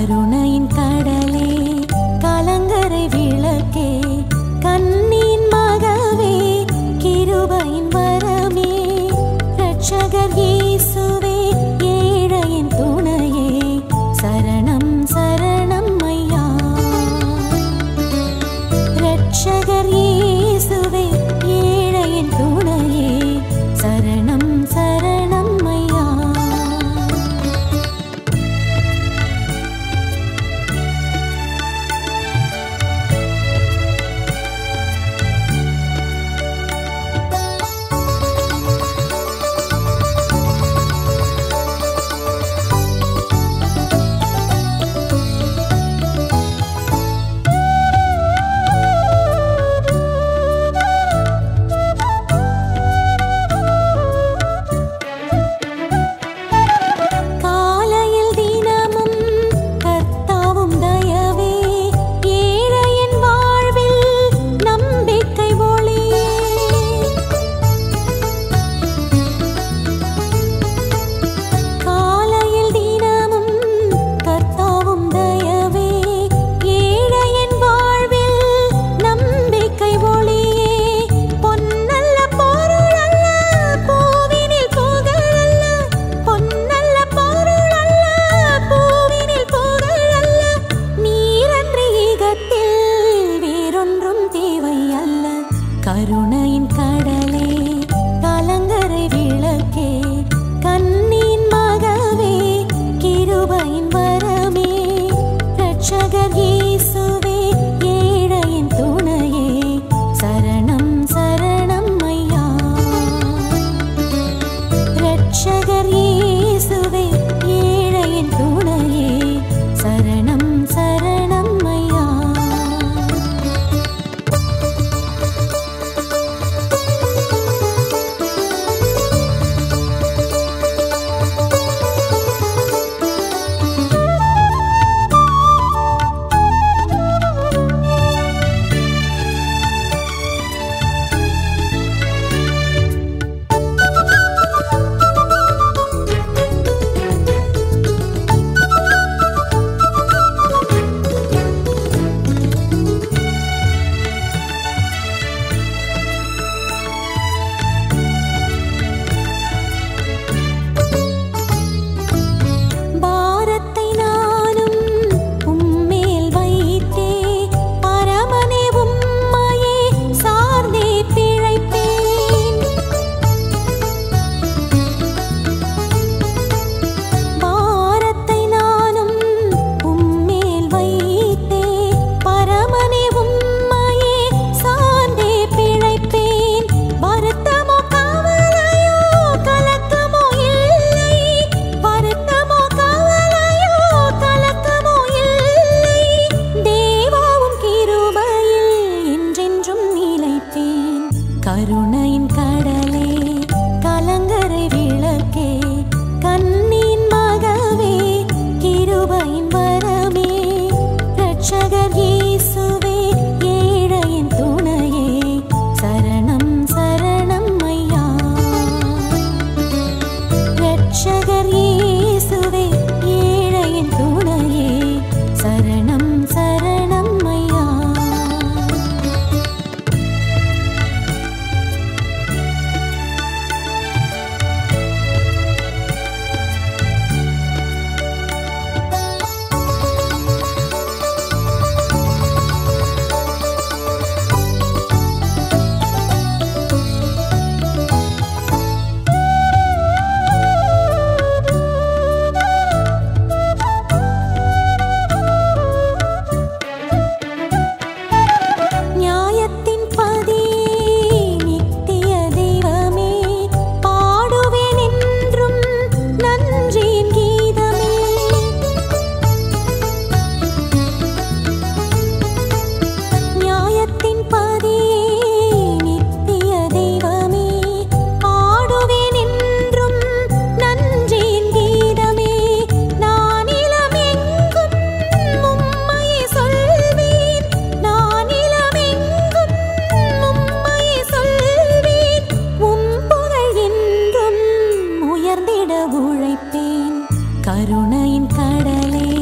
கருணையின் கடலே கலங்கரை விளக்கே கண்ணின் மகவே கிருபையின் வரமே ரட்சகர் இயேசுவே ஏழையின் துணையே சரணம் சரணம் ஐயா ரட்சகர் இயேசுவே ஏழையின் துணையே சரணம் சரணம் ஐயா காலையில் தினமும் கர்த்தாவும் தயவே ஏழையின் வாழ்வில் நம்பிக்கை ஒளியே காலையில் தினமும் கர்த்தாவும் தயவே ஏழையின் வாழ்வில் நம்பிக்கை ஒளியே பொன்னல்ல பொருள் அல்ல பூவினில் புகழ் அல்ல பொன்னல்ல பொருள் அல்ல பூவினில் புகழ் அல்ல நீரன்றி ஈகத்தில் வேறொன்றும் தேவை அல்ல கருணையின் கடலே கலங்கரை விளக்கே கண்ணின் மகவே கிருபையின் வரமே ரட்சகர் இயேசுவே ஏழையின் துணையே சரணம் சரணம் ஐயா ரட்சகர் இயேசுவே ஏழையின் துணையே சரணம் சரணம் ஐயா பாரத்தை நானும் உம்மேல் வைத்தே பரமனே உம்மையே சார்ந்தே பிழைப்பேன் பாரத்தை நானும் உம்மேல் வைத்தே பரமனே உம்மையே சார்ந்தே பிழைப்பேன் வருத்தமோ கவலையோ கலக்கமோ இல்லை வருத்தமோ கவலையோ கலக்கமோ இல்லை தேவாவும் கிருபையில் என்றென்றும் நிலைப்பேன் கருணையின் கடலே கலங்கரை விளக்கே கண்ணின் மகவே கிருபையின் வரமே ரட்சகர் இயேசுவே ஏழையின் துணையே சரணம் சரணம் ஐயா ரட்சகர் இயேசுவே ஏழையின் துணையே சரணம் சரணம் ஐயா நியாயத்தின் பதியே நித்திய தெய்வமே பாடுவேன் என்றும் நன்றியின் கீதமே நியாயத்தின் பதியே நித்திய தெய்வமே பாடுவேன் என்றும் நன்றியின் கீதமே நான் இளமெங்கும் உம்மையே சொல்வேன் நான் இளமெங்கும் உம்மையே சொல்வேன் உம் புகழ் என்றும் உயர்ந்திட உழைப்பேன் கருணையின் கடலே